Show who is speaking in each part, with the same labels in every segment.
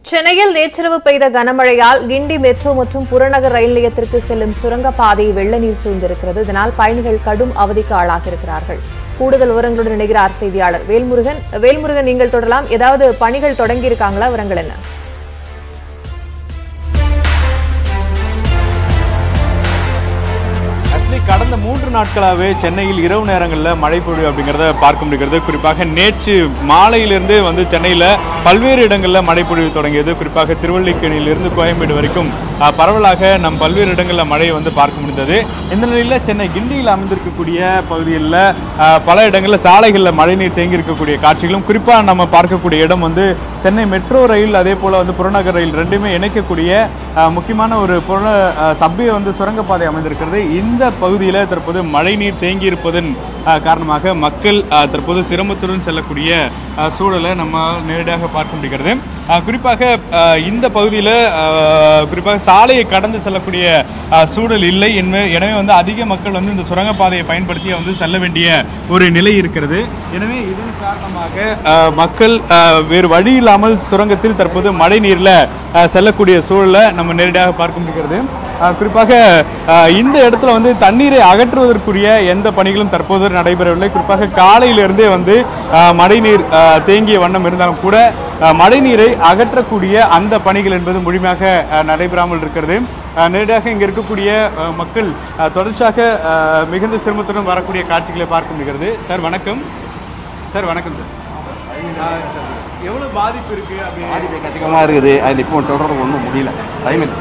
Speaker 1: சென்னையில் நேற்றிரவு பெய்த கனமழையால் கிண்டி மெட்ரோ மற்றும் புறநகர் ரயில் நிலையத்திற்கு செல்லும் சுரங்கப்பாதை வெள்ள நீர் சூழ்ந்திருக்கிறது இதனால் பயணிகள் கடும் அவதிக்கு ஆளாகியிருக்கிறார்கள் கூடுதல் விவரங்களுடன் இணைகிறார் செய்தியாளர் வேல்முருகன் வேல்முருகன் நீங்கள் தொடரலாம் ஏதாவது பணிகள் தொடங்கி இருக்காங்களா விவரங்கள் என்ன
Speaker 2: ஆக்சுவலி கடந்த மூன்று நாட்களாகவே சென்னையில் இரவு நேரங்களில் மழை பொழிவு அப்படிங்கிறத பார்க்க முடிகிறது குறிப்பாக நேற்று மாலையிலிருந்து வந்து சென்னையில் பல்வேறு இடங்களில் மழை பொழிவு தொடங்கியது குறிப்பாக திருவள்ளிக்கேணியிலிருந்து கோயம்பேடு வரைக்கும் அஹ், பரவலாக நம் பல்வேறு இடங்களில் மழையை வந்து பார்க்க முடிந்தது இந்த நிலையில் சென்னை கிண்டியில் அமைந்திருக்கக்கூடிய பகுதிகளில் அஹ், பல இடங்களில் சாலைகளில் மழைநீர் தேங்கி இருக்கக்கூடிய காட்சிகளும் குறிப்பாக நம்ம பார்க்கக்கூடிய இடம் வந்து சென்னை மெட்ரோ ரயில் அதே போல் வந்து புறநகர் ரயில் ரெண்டுமே இணைக்கக்கூடிய அஹ், முக்கியமான ஒரு புற சப்பே வந்து சுரங்கப்பாதை அமைந்திருக்கிறது இந்த பகுதியில் தற்போது மழைநீர் தேங்கி இருப்பதன் அஹ், காரணமாக மக்கள் அஹ், தற்போது சிரமத்துடன் செல்லக்கூடிய அஹ், சூழலை நம்ம நேரடியாக பார்க்க முடிகிறது அஹ், குறிப்பாக அஹ், இந்த பகுதியில் குறிப்பாக சாலையை கடந்து செல்லக்கூடிய அஹ், சூழல் இல்லை என்ப- எனவே வந்து அதிக மக்கள் வந்து இந்த சுரங்கப்பாதையை பயன்படுத்தி வந்து செல்ல வேண்டிய ஒரு நிலை இருக்கிறது எனவே இதன் காரணமாக அஹ், மக்கள் அஹ், வேறு வழி இல்லாமல் சுரங்கத்தில் தற்போது மழை நீரில் செல்லக்கூடிய சூழலை நம்ம நேரடியாக பார்க்க முடிகிறது அஹ், குறிப்பாக அஹ், இந்த இடத்துல வந்து தண்ணீரை அகற்றுவதற்குரிய எந்த பணிகளும் தற்போது நடைபெறவில்லை குறிப்பாக காலையிலிருந்தே வந்து அஹ், மழைநீர் அஹ், தேங்கிய வண்ணம் இருந்தாலும் கூட அஹ், மழைநீரை அகற்றக்கூடிய அந்த பணிகள் என்பது முழுமையாக அஹ், நடைபெறாமல் இருக்கிறது அஹ், நேரடியாக இங்கே இருக்கக்கூடிய அஹ், மக்கள் அஹ், தொடர்ச்சியாக அஹ், மிகுந்த சிரமத்துடன் வரக்கூடிய காட்சிகளை பார்க்க முடிகிறது சார் வணக்கம் சார் வணக்கம் சார் அஹ், சார், எவ்வளவு பாதிப்பு இருக்கு அப்படின்னு
Speaker 3: பாதிப்பு அதிகமாக இருக்குது அதில் இப்போ தொடர்பு ஒன்றும் முடியல டைம் இல்லை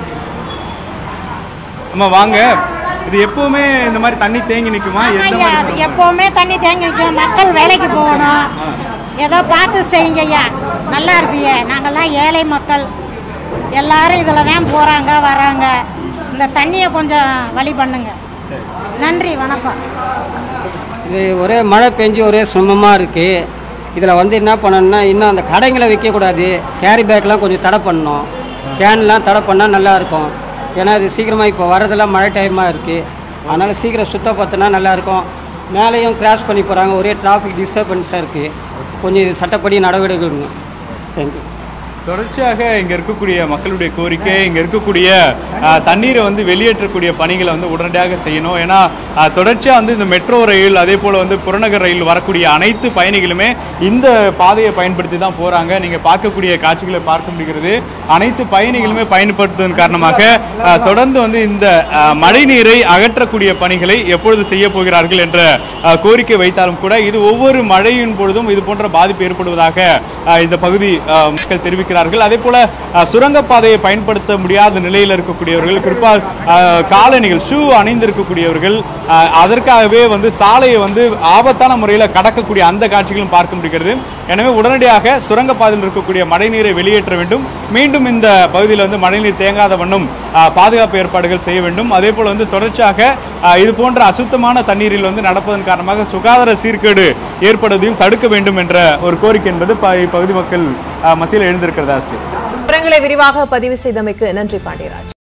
Speaker 2: அம்மா வாங்க இது எப்பவுமே இந்த மாதிரி தண்ணி தேங்கி நிக்குமா எந்த
Speaker 4: ஐயா
Speaker 2: மாதிரி
Speaker 4: அது எப்பவுமே தண்ணி தேங்கி நிற்கும் மக்கள் வேலைக்கு போகணும் ஏதோ பார்த்து செய்யுங்க ஐயா நல்லா இருப்பீங்க நாங்கள்லாம் ஏழை மக்கள் எல்லாரும் இதில் தான் போகிறாங்க வராங்க இந்த தண்ணியை கொஞ்சம் வழி பண்ணுங்க நன்றி வணக்கம்
Speaker 5: இது ஒரே மழை பெஞ்சு ஒரே சுமமாக இருக்குது இதில் வந்து என்ன பண்ணணும்னா இன்னும் அந்த கடைங்களை விற்கக்கூடாது கேரி பேக்லாம் கொஞ்சம் தடை பண்ணணும் கேன்லாம் தடை பண்ணால் நல்லாயிருக்கும் ஏன்னா இது சீக்கிரமாக இப்போ வரதெல்லாம் மழை டைமாக இருக்குது அதனால் சீக்கிரம் சுத்தப்படுத்தினா நல்லாயிருக்கும் மேலேயும் கிராஸ் பண்ணி போகிறாங்க ஒரே டிராஃபிக் டிஸ்டர்பன்ஸாக இருக்குது கொஞ்சம் இது சட்டப்படி நடவடிக்கை எடுக்கணும் தேங்க்யூ
Speaker 2: தொடர்ச்சியாக இங்க இருக்கக்கூடிய மக்களுடைய கோரிக்கை இங்க இருக்கக்கூடிய அஹ், தண்ணீரை வந்து வெளியேற்றக்கூடிய பணிகளை வந்து உடனடியாக செய்யணும் ஏன்னா அஹ், தொடர்ச்சியா வந்து இந்த மெட்ரோ ரயில் அதே போல வந்து புறநகர் ரயில் வரக்கூடிய அனைத்து பயணிகளுமே இந்த பாதையை பயன்படுத்தி தான் போறாங்க நீங்க பார்க்கக்கூடிய காட்சிகளை பார்க்க முடிகிறது அனைத்து பயணிகளுமே பயன்படுத்துவதன் காரணமாக அஹ், தொடர்ந்து வந்து இந்த அஹ், மழைநீரை அகற்றக்கூடிய பணிகளை எப்பொழுது செய்ய போகிறார்கள் என்ற அஹ், கோரிக்கை வைத்தாலும் கூட இது ஒவ்வொரு மழையின் பொழுதும் இது போன்ற பாதிப்பு ஏற்படுவதாக அஹ், இந்த பகுதி அஹ், மக்கள் தெரிவிக்கிறார்கள் அதே போல அஹ், சுரங்கப்பாதையை பயன்படுத்த முடியாத நிலையில் இருக்கக்கூடியவர்கள் குறிப்பாக அஹ், காலணிகள் ஷூ அணிந்திருக்கக்கூடியவர்கள் அஹ், அதற்காகவே வந்து சாலையை வந்து ஆபத்தான முறையில் கடக்கக்கூடிய அந்த காட்சிகளும் பார்க்க முடிகிறது எனவே உடனடியாக சுரங்கப்பாதையில் இருக்கக்கூடிய மழைநீரை வெளியேற்ற வேண்டும் மீண்டும் இந்த பகுதியில் வந்து மழைநீர் தேங்காத வண்ணம் அஹ், பாதுகாப்பு ஏற்பாடுகள் செய்ய வேண்டும் அதே போல வந்து தொடர்ச்சியாக அஹ், இது போன்ற அசுத்தமான தண்ணீரில் வந்து நடப்பதன் காரணமாக சுகாதார சீர்கேடு ஏற்படுவதையும் தடுக்க வேண்டும் என்ற ஒரு கோரிக்கை என்பது ப- இப்பகுதி மக்கள் அஹ், மத்தியில் எழுந்திருக்கிறதா
Speaker 1: விவரங்களை விரிவாக பதிவு செய்தமைக்கு நன்றி பாண்டியராஜ்